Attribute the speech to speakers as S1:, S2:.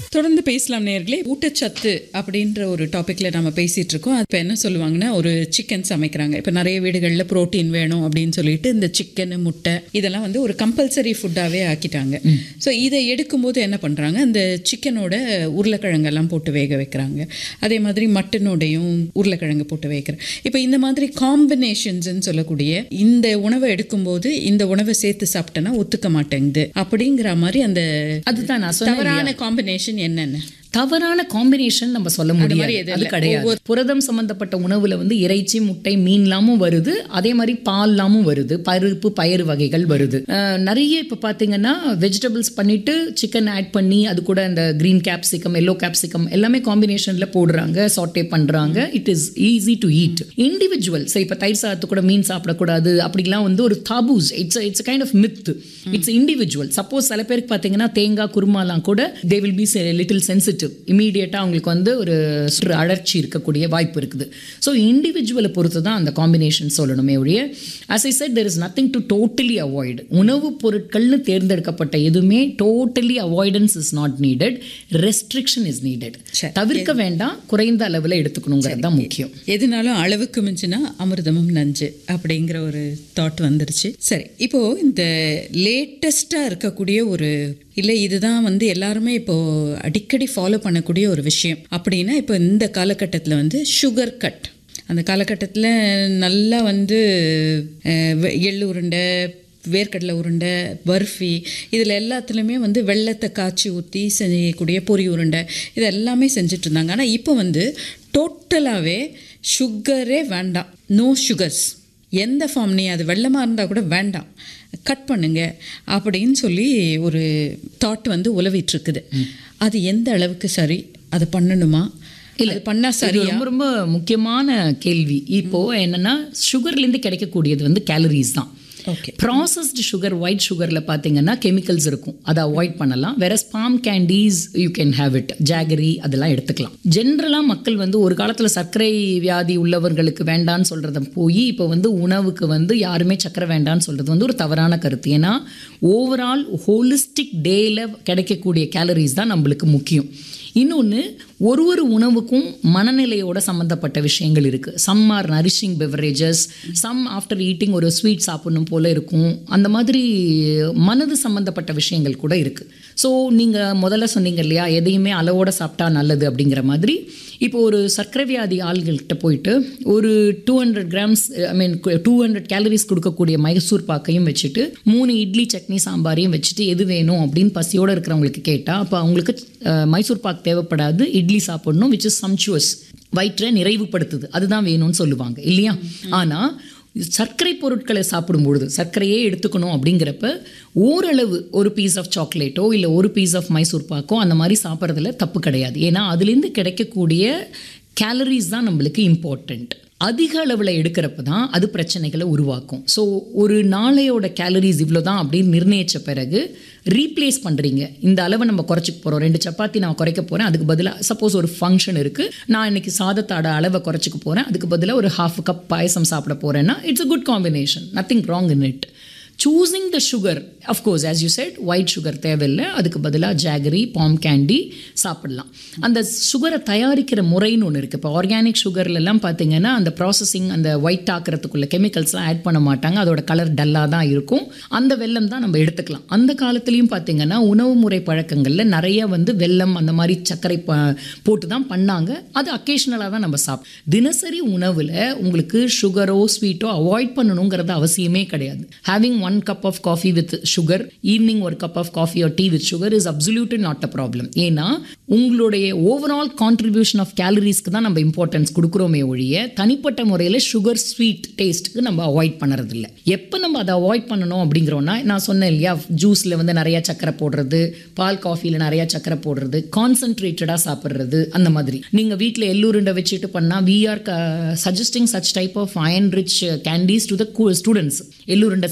S1: தொடர்ந்து பேசலாம் நேர்களே ஊட்டச்சத்து அப்படின்ற ஒரு டாபிக்ல நம்ம பேசிட்டு இருக்கோம் இப்போ என்ன சொல்லுவாங்கன்னா ஒரு சிக்கன் சமைக்கிறாங்க இப்போ நிறைய வீடுகளில் புரோட்டீன் வேணும் அப்படின்னு சொல்லிட்டு இந்த சிக்கன் முட்டை இதெல்லாம் வந்து ஒரு கம்பல்சரி ஃபுட்டாகவே ஆக்கிட்டாங்க ஸோ இதை எடுக்கும்போது என்ன பண்ணுறாங்க இந்த சிக்கனோட உருளைக்கிழங்கெல்லாம் போட்டு வேக வைக்கிறாங்க அதே மாதிரி மட்டனோடையும் உருளைக்கிழங்கு போட்டு வைக்கிறேன் இப்போ இந்த மாதிரி காம்பினேஷன்ஸ்ன்னு சொல்லக்கூடிய இந்த உணவை எடுக்கும்போது இந்த உணவை சேர்த்து சாப்பிட்டேன்னா ஒத்துக்க மாட்டேங்குது அப்படிங்கிற மாதிரி அந்த
S2: அதுதான் நான் சொன்னேன்
S1: தவறான காம்பினேஷன் என்னென்ன
S2: தவறான காம்பினேஷன் நம்ம சொல்ல
S1: மாதிரி
S2: முடியாது
S1: எதுவும்
S2: அது
S1: இல்ல.
S2: கிடையாது புரதம் சம்பந்தப்பட்ட உணவுல வந்து இறைச்சி முட்டை மீன்லாமும் வருது அதே மாதிரி பால்லாமும் வருது பருப்பு பயிறு வகைகள் வருது அஹ், நிறைய இப்ப பாத்தீங்கன்னா வெஜிடபிள்ஸ் பண்ணிட்டு சிக்கன் ஆட் பண்ணி அது கூட அந்த கிரீன் கேப்சிகம் எல்லோ கேப்சிகம் எல்லாமே காம்பினேஷன்ல போடுறாங்க சாட்டே பண்றாங்க it is easy to eat individual சரி இப்ப தயிர் சாதத்து கூட மீன் சாப்பிடக்கூடாது அப்படிலாம் வந்து ஒரு taboos it's it's kind of myth it's individual suppose சில பேருக்கு பார்த்தீங்கன்னா தேங்காய் குருமாலாம் கூட they will be little sensitive இமீடியட்டாக அவங்களுக்கு வந்து ஒரு சுற்று அழற்சி இருக்கக்கூடிய வாய்ப்பு இருக்குது ஸோ இண்டிவிஜுவலை பொறுத்து தான் அந்த காம்பினேஷன் சொல்லணுமே ஒழிய as I said there is nothing to totally avoid உணவுப் பொருட்கள்னு தேர்ந்தெடுக்கப்பட்ட எதுவுமே totally avoidance is not needed restriction is needed
S1: சரி.
S2: தவிர்க்க வேண்டாம் குறைந்த அளவில் எடுத்துக்கணுங்கிறது தான் முக்கியம்
S1: எதுனாலும் அளவுக்கு மிஞ்சினா அமிர்தமும் நஞ்சு அப்படிங்கிற ஒரு தாட் வந்துருச்சு சரி இப்போ இந்த லேட்டஸ்ட்டாக இருக்கக்கூடிய ஒரு இல்லை இதுதான் வந்து எல்லாருமே இப்போ அடிக்கடி ஃபாலோ பண்ணக்கூடிய ஒரு விஷயம் அப்படின்னா இப்போ இந்த காலகட்டத்தில் வந்து சுகர் கட் அந்த காலகட்டத்தில் நல்லா வந்து அஹ், வெ- எள்ளு உருண்டை வேர்க்கடலை உருண்டை பர்ஃபி இதில் எல்லாத்துலேயுமே வந்து வெள்ளத்தை காய்ச்சி ஊற்றி செய்யக்கூடிய பொரி உருண்டை இது எல்லாமே செஞ்சுட்டு இருந்தாங்க ஆனால் இப்போ வந்து டோட்டலாகவே சுகரே வேண்டாம் நோ சுகர்ஸ் எந்த ஃபார்ம் நீ அது வெள்ளமாக இருந்தால் கூட வேண்டாம் கட் பண்ணுங்க அப்படின்னு சொல்லி ஒரு தாட் வந்து உலவிட்டு இருக்குது அது எந்த அளவுக்கு சரி அது பண்ணணுமா இல்லை அது பண்ணால்
S2: இது
S1: சரியா
S2: ரொம்ப ரொம்ப முக்கியமான கேள்வி இப்போ என்னன்னா சுகர்லேருந்து கிடைக்கக்கூடியது வந்து கேலரிஸ் தான்
S1: ஓகே
S2: ப்ராசஸ்டு சுகர் ஒயிட் சுகரில் பார்த்தீங்கன்னா கெமிக்கல்ஸ் இருக்கும் அதை அவாய்ட் பண்ணலாம் வேற spam candies you can have it jaggery அதெல்லாம் எடுத்துக்கலாம் ஜென்ரலாக மக்கள் வந்து ஒரு காலத்தில் சர்க்கரை வியாதி உள்ளவர்களுக்கு வேண்டான்னு சொல்கிறத போய் இப்போ வந்து உணவுக்கு வந்து யாருமே சர்க்கரை வேண்டான்னு சொல்கிறது வந்து ஒரு தவறான கருத்து ஏன்னா ஓவரால் ஹோலிஸ்டிக் டேயில் கிடைக்கக்கூடிய கேலரிஸ் தான் நம்மளுக்கு முக்கியம் இன்னொன்று ஒரு ஒரு உணவுக்கும் மனநிலையோட சம்மந்தப்பட்ட விஷயங்கள் இருக்குது some are nourishing beverages some after eating ஒரு ஸ்வீட் சாப்பிடணும் போல இருக்கும் அந்த மாதிரி மனது சம்மந்தப்பட்ட விஷயங்கள் கூட இருக்குது ஸோ நீங்கள் முதல்ல சொன்னீங்க இல்லையா எதையுமே அளவோட சாப்பிட்டா நல்லது அப்படிங்கிற மாதிரி இப்போ ஒரு சர்க்கரை வியாதி ஆள்கள்கிட்ட போயிட்டு ஒரு two hundred grams I mean two hundred calories கொடுக்கக்கூடிய மைசூர் பாக்கையும் வச்சுட்டு மூணு இட்லி சட்னி சாம்பாரையும் வச்சுட்டு எது வேணும் அப்படின்னு பசியோடு இருக்கிறவங்களுக்கு கேட்டால் அப்போ அவங்களுக்கு அஹ், மைசூர் பாக் தேவைப்படாது இட்லி சாப்பிடணும் விச் இஸ் சம்ச்சுவஸ் வயிற்றை நிறைவுபடுத்துது அதுதான் வேணும்னு சொல்லுவாங்க இல்லையா ஆனால் சர்க்கரை பொருட்களை சாப்பிடும்பொழுது சர்க்கரையே எடுத்துக்கணும் அப்படிங்கிறப்ப ஓரளவு ஒரு பீஸ் ஆஃப் சாக்லேட்டோ இல்லை ஒரு பீஸ் ஆஃப் மைசூர் பாக்கோ அந்த மாதிரி சாப்பிட்றதுல தப்பு கிடையாது ஏன்னா அதுலேருந்து கிடைக்கக்கூடிய கேலரிஸ் தான் நம்மளுக்கு இம்பார்ட்டண்ட் அதிக அளவில் எடுக்கிறப்ப தான் அது பிரச்சனைகளை உருவாக்கும் ஸோ ஒரு நாளையோட கேலரிஸ் இவ்வளோ தான் அப்படின்னு நிர்ணயித்த பிறகு ரீப்ளேஸ் பண்ணுறீங்க இந்த அளவை நம்ம குறைச்சிக்க போகிறோம் ரெண்டு சப்பாத்தி நான் குறைக்க போகிறேன் அதுக்கு பதிலாக சப்போஸ் ஒரு ஃபங்க்ஷன் இருக்குது நான் இன்னைக்கு சாதத்தோட அளவை குறைச்சிக்க போகிறேன் அதுக்கு பதிலாக ஒரு ஹாஃப் கப் பாயசம் சாப்பிட போகிறேன்னா it's a good combination nothing wrong in it choosing the sugar of course as you said white sugar தேவையில்லை அதுக்கு பதிலாக ஜாகரி பாம் கேண்டி சாப்பிடலாம் அந்த சுகரை தயாரிக்கிற முறைன்னு ஒன்று இருக்குது இப்போ ஆர்கானிக் சுகர்லலாம் பார்த்தீங்கன்னா அந்த ப்ராசஸிங் அந்த ஒயிட் ஆக்கிறதுக்குள்ள கெமிக்கல்ஸ்லாம் ஆட் பண்ண மாட்டாங்க அதோட கலர் டல்லாக தான் இருக்கும் அந்த வெல்லம் தான் நம்ம எடுத்துக்கலாம் அந்த காலத்துலேயும் பார்த்தீங்கன்னா உணவு முறை பழக்கங்களில் நிறைய வந்து வெல்லம் அந்த மாதிரி சர்க்கரை ப போட்டு தான் பண்ணாங்க அது அக்கேஷ்னலாக தான் நம்ம சாப்பிடும் தினசரி உணவில் உங்களுக்கு சுகரோ ஸ்வீட்டோ அவாய்ட் பண்ணணுங்கிறது அவசியமே கிடையாது having one cup of coffee with sugar evening ஒரு cup of coffee or tea with sugar is absolutely not a problem ஏன்னா உங்களுடைய ஓவரால் கான்ட்ரிபியூஷன் ஆஃப் கேலரிஸ்க்கு தான் நம்ம இம்பார்ட்டன்ஸ் கொடுக்குறோமே ஒழிய தனிப்பட்ட முறையில் சுகர் ஸ்வீட் டேஸ்ட்டுக்கு நம்ம அவாய்ட் பண்ணுறதில்ல எப்போ நம்ம அதை அவாய்ட் பண்ணணும் அப்படிங்கிறோன்னா நான் சொன்னேன் இல்லையா ஜூஸில் வந்து நிறைய சக்கரை போடுறது பால் காஃபியில் நிறைய சக்கரை போடுறது கான்சென்ட்ரேட்டடாக சாப்பிட்றது அந்த மாதிரி நீங்கள் வீட்டில் எள்ளுருண்டை வச்சுட்டு பண்ணால் we are suggesting such type of iron rich candies to the students எள்ளுருண்டை